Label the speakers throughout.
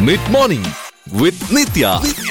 Speaker 1: Mid morning with Nithya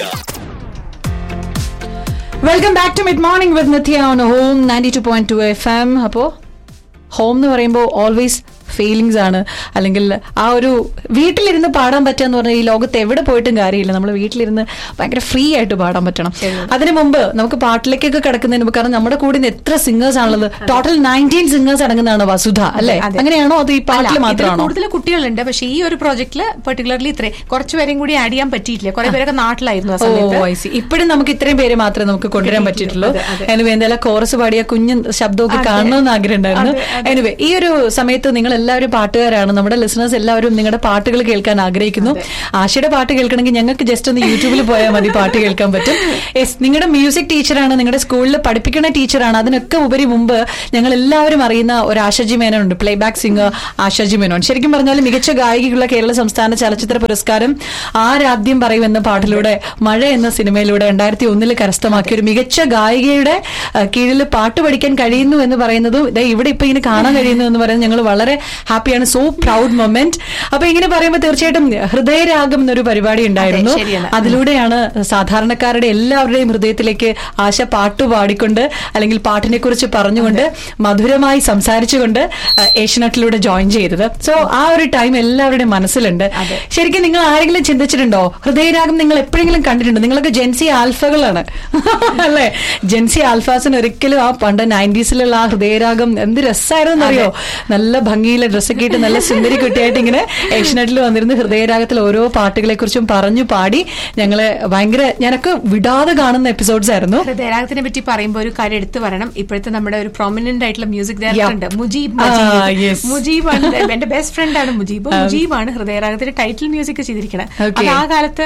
Speaker 2: welcome back to mid morning with Nithya on home ninety two point two F M അപ്പോൾ home എന്ന് പറയുമ്പോൾ always feelings ആണ് അല്ലെങ്കിൽ ആ ഒരു വീട്ടിലിരുന്ന് പാടാൻ പറ്റുക എന്ന് പറഞ്ഞാൽ ഈ ലോകത്ത് എവിടെ പോയിട്ടും കാര്യമില്ല നമ്മൾ വീട്ടിലിരുന്ന് ഭയങ്കര ഫ്രീ ആയിട്ട് പാടാൻ പറ്റണം അതിന് മുമ്പ് നമുക്ക് പാട്ടിലേക്കൊക്കെ കിടക്കുന്നതിന് മുമ്പ് കാരണം നമ്മുടെ കൂടെ ഇന്ന് എത്ര സിംഗേഴ്സ് ആണുള്ളത് ടോട്ടൽ നയൻറ്റീൻ സിംഗേഴ്സ് അടങ്ങുന്നതാണ് വസുധ അല്ലേ
Speaker 3: അതെ.
Speaker 2: അങ്ങനെയാണോ അത് ഈ പാട്ടിൽ മാത്രമാണോ
Speaker 3: കൂടുതൽ കുട്ടികളുണ്ട് പക്ഷേ ഈ ഒരു പ്രോജക്റ്റില് പെർട്ടിക്കുലർലി ഇത്രേ കുറച്ച് പേരെയും കൂടി ആഡ് ചെയ്യാൻ പറ്റിയിട്ടില്ല കുറെ പേരൊക്കെ നാട്ടിലായിരുന്നു ആ
Speaker 2: ഓ
Speaker 3: സമയത്ത്
Speaker 2: ഐ സി ഇപ്പോഴും നമുക്ക് ഇത്രയും പേര് മാത്രമേ നമുക്ക് കൊണ്ടുവരാൻ പറ്റിയിട്ടുള്ളൂ
Speaker 3: അതെ, അതെ.
Speaker 2: എനിവേ എന്തായാലും കോറസ് പാടിയ കുഞ്ഞ് ശബ്ദമൊക്കെ
Speaker 3: അതെ.
Speaker 2: കാണണമെന്ന് ആഗ്രഹം ഉണ്ടായിരുന്നു
Speaker 3: അതെ,
Speaker 2: എനിവേ ഈ ഒരു സമയത്ത് നിങ്ങൾ എല്ലാവരും പാട്ടുകാരാണ് നമ്മുടെ ലിസണേഴ്സ് എല്ലാവരും നിങ്ങളുടെ പാട്ടുകൾ കേൾക്കാൻ ആഗ്രഹിക്കുന്നു ആശയുടെ പാട്ട് കേൾക്കണമെങ്കിൽ ഞങ്ങൾക്ക് ജസ്റ്റ് ഒന്ന് യൂട്യൂബിൽ പോയാൽ മതി പാട്ട് കേൾക്കാൻ പറ്റും യെസ് നിങ്ങളുടെ മ്യൂസിക് ടീച്ചറാണ് നിങ്ങളുടെ സ്കൂളിൽ പഠിപ്പിക്കുന്ന ടീച്ചറാണ് അതിനൊക്കെ ഉപരി മുമ്പ് ഞങ്ങൾ എല്ലാവരും അറിയുന്ന ഒരു ആശാജി മേനോൻ ഉണ്ട് playback singer Asha ji Menon ശരിക്കും പറഞ്ഞാൽ മികച്ച ഗായികയുള്ള കേരള സംസ്ഥാന ചലച്ചിത്ര പുരസ്കാരം ആരാദ്യം പറയും എന്ന പാട്ടിലൂടെ മഴ എന്ന സിനിമയിലൂടെ രണ്ടായിരത്തി ഒന്നിൽ കരസ്ഥമാക്കിയ ഒരു മികച്ച ഗായികയുടെ കീഴിൽ പാട്ട് പഠിക്കാൻ കഴിയുന്നു എന്ന് പറയുന്നതും ദേ ഇവിടെ ഇപ്പൊ ഇങ്ങനെ കാണാൻ കഴിയുന്നു എന്ന് പറയുന്നത് ഞങ്ങൾ വളരെ ഹാപ്പിയാണ് സോ പ്രൗഡ് മൊമെന്റ് അപ്പൊ ഇങ്ങനെ പറയുമ്പോൾ തീർച്ചയായിട്ടും ഹൃദയരാഗം എന്നൊരു പരിപാടി ഉണ്ടായിരുന്നു
Speaker 3: അതെ, ശരിയാണ്.
Speaker 2: അതിലൂടെയാണ് സാധാരണക്കാരുടെ എല്ലാവരുടെയും ഹൃദയത്തിലേക്ക് ആശ പാട്ട് പാടിക്കൊണ്ട് അല്ലെങ്കിൽ പാട്ടിനെ കുറിച്ച് പറഞ്ഞുകൊണ്ട് മധുരമായി സംസാരിച്ചുകൊണ്ട് ആ, ഏഷ്യനെറ്റിലൂടെ ജോയിൻ ചെയ്തത് സോ ആ ഒരു ടൈം എല്ലാവരുടെയും മനസ്സിലുണ്ട് ശരിക്കും നിങ്ങൾ ആരെങ്കിലും ചിന്തിച്ചിട്ടുണ്ടോ ഹൃദയരാഗം നിങ്ങൾ എപ്പോഴെങ്കിലും കണ്ടിട്ടുണ്ടോ നിങ്ങളൊക്കെ ജെൻസി ആൽഫകളാണ് അല്ലെ ജെൻസി ആൽഫാസിന് ഒരിക്കലും ആ പണ്ട് നയൻറ്റീസിലുള്ള ആ ഹൃദയരാഗം എന്ത് രസമായിരുന്നു അറിയോ നല്ല ഭംഗിയിലെ ഡ്രസ്സൊക്കെ ഇട്ട് നല്ല സുന്ദരി കുട്ടിയായിട്ട് ഇങ്ങനെ ഏഷ്യനെറ്റിൽ വന്നിരുന്ന് ഹൃദയരാഗത്തിൽ ഓരോ പാട്ടുകളെ കുറിച്ചും പറഞ്ഞു പാടി ഞങ്ങളെ ഭയങ്കര ഞാനൊക്കെ വിടാതെ കാണുന്ന എപ്പിസോഡ്സ് ആയിരുന്നു
Speaker 3: ഹൃദയരാഗത്തിനെ പറ്റി പറയുമ്പോൾ ഒരു കാര്യം എടുത്തു പറയണം ഇപ്പോഴത്തെ നമ്മുടെ ഒരു പ്രൊമിനന്റ് ആയിട്ടുള്ള മ്യൂസിക് ഡയറക്ടർ
Speaker 2: Yeah.
Speaker 3: ഉണ്ട് മുജീബ്
Speaker 2: ആ,
Speaker 3: മജീദ്.
Speaker 2: yes.
Speaker 3: മുജീബാണ് എന്റെ ബെസ്റ്റ് ഫ്രണ്ട് ആണ് മുജീബ് മുജീബാണ് ഹൃദയരാഗത്തിന്റെ ടൈറ്റിൽ മ്യൂസിക് ചെയ്തിരിക്കുന്നത്
Speaker 2: Okay.
Speaker 3: അത് ആ കാലത്ത്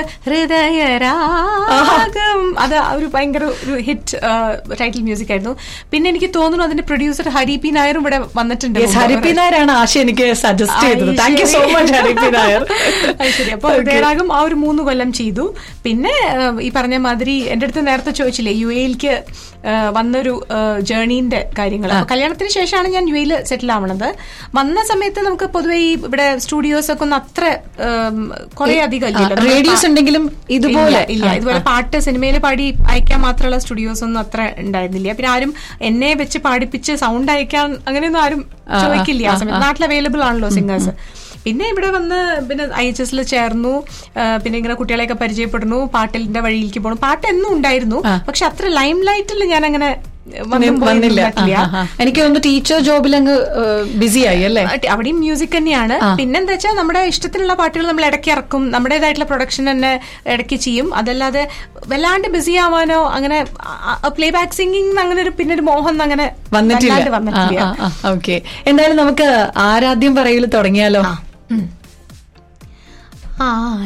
Speaker 3: ഹൃദയരാഗം അത് ആ ഒരു ഭയങ്കര ഒരു ഹിറ്റ് ടൈറ്റിൽ മ്യൂസിക് ആയിരുന്നു പിന്നെ എനിക്ക് തോന്നുന്നു അതിന്റെ പ്രൊഡ്യൂസർ ഹരി പി നായരും ഇവിടെ വന്നിട്ടുണ്ട്
Speaker 2: യെസ് ഹരിപ്പി നായരാണ് ആശ എനിക്ക് സജസ്റ്റ് ചെയ്തത് thank you so much Harippi Nair
Speaker 3: അത് ശരി അപ്പൊ
Speaker 2: Okay.
Speaker 3: ഹൃദയരാഗം ആ ഒരു മൂന്ന് കൊല്ലം ചെയ്തു പിന്നെ ആ, ഈ പറഞ്ഞ മാതിരി എന്റെ അടുത്ത് നേരത്തെ ചോദിച്ചില്ലേ യു എയിലേക്ക് വന്നൊരു ജേർണീന്റെ കാര്യങ്ങൾ അപ്പൊ കല്യാണത്തിന് ശേഷമാണ് ഞാൻ യു എയിൽ സെറ്റിൽ ആവണത് വന്ന സമയത്ത് നമുക്ക് പൊതുവെ ഈ ഇവിടെ സ്റ്റുഡിയോസ് ഒക്കെ ഒന്ന് അത്ര കുറെ അധികം ഇല്ലല്ലോ. നമ്മള്
Speaker 2: റേഡിയോസ്
Speaker 3: പാ-
Speaker 2: ഉണ്ടെങ്കിലും ഇതുപോലെ
Speaker 3: ഇല്ല, ഇല്ല ഇതുപോലെ പാട്ട് സിനിമയിൽ പാടി അയക്കാൻ മാത്രമുള്ള സ്റ്റുഡിയോസ് ഒന്നും അത്ര ഉണ്ടായിരുന്നില്ല പിന്നെ ആരും എന്നെ വെച്ച് പാടിപ്പിച്ച് സൗണ്ട് അയക്കാൻ അങ്ങനെയൊന്നും ആരും ചോദിക്കില്ല ആ സമയത്ത് നാട്ടിൽ അവൈലബിൾ ആണല്ലോ സിംഗേഴ്സ് പിന്നെ ഇവിടെ വന്ന് പിന്നെ ഐ എച്ച് എസിൽ ചേർന്നു ആ, പിന്നെ ഇങ്ങനെ കുട്ടികളെയൊക്കെ പരിചയപ്പെടുന്നു പാട്ടിന്റെ വഴിയിലേക്ക് പോകണം പാട്ട് എന്നും ഉണ്ടായിരുന്നു പക്ഷെ അത്ര ലൈം ലൈറ്റിൽ ഞാൻ അങ്ങനെ വന്നും പോയൊന്നും
Speaker 2: വന്നില്ല
Speaker 3: പറ്റില്ല.
Speaker 2: ആ, ആ, ആ. എനിക്ക് തോന്നുന്നു ടീച്ചർ ജോബിൽ അങ്ങ് ബിസി ആയി അല്ലേ
Speaker 3: അട്ടി- അവിടെയും മ്യൂസിക് തന്നെയാണ് പിന്നെന്താ വെച്ചാൽ നമ്മുടെ ഇഷ്ടത്തിനുള്ള പാട്ടുകൾ നമ്മൾ ഇടയ്ക്ക് ഇറക്കും നമ്മുടേതായിട്ടുള്ള പ്രൊഡക്ഷൻ തന്നെ ഇടയ്ക്ക് ചെയ്യും അതല്ലാതെ വല്ലാണ്ട് ബിസി ആവാനോ അങ്ങനെ പ്ലേ ബാക്ക് സിംഗിങ് അങ്ങനെ ഒരു പിന്നെ ഒരു മോഹം അങ്ങനെ
Speaker 2: വന്നിട്ടില്ല
Speaker 3: വല്ലാണ്ട് വന്നിട്ടില്ല
Speaker 2: ഓക്കെ എന്തായാലും നമുക്ക് ആരാദ്യം പറയൽ തുടങ്ങിയാലോ
Speaker 3: ആ